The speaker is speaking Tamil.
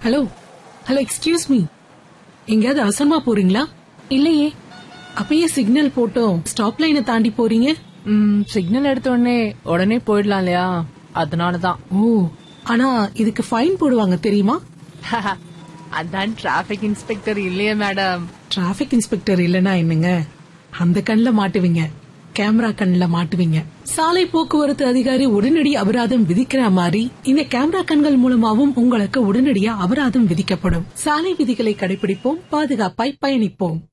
ஹலோ ஹலோ எக்ஸ்கியூஸ் மீ எங்கேயாவது அவசரமா போறீங்களா இல்லையே அப்பயே சிக்னல் போட்டோம் ஸ்டாப் லைனை தாண்டி போறீங்க ம், சிக்னல் எடுத்த உடனே உடனே போயிடலாம் இல்லையா அதனாலதான் ஓ ஆனா இதுக்கு ஃபைன் போடுவாங்க தெரியுமா அதான் டிராபிக் இன்ஸ்பெக்டர் இல்லையே மேடம் டிராபிக் இன்ஸ்பெக்டர் இல்லனா என்னங்க அந்த கண்ணுல மாட்டுவீங்க கேமரா கண்ணுல மாட்டுவீங்க சாலை போக்குவரத்து அதிகாரி உடனடி அபராதம் விதிக்கிற மாதிரி இந்த கேமரா கண்கள் மூலமாவும் உங்களுக்கு உடனடியா அபராதம் விதிக்கப்படும் சாலை விதிகளை கடைபிடிப்போம் பாதுகாப்பாய் பயணிப்போம்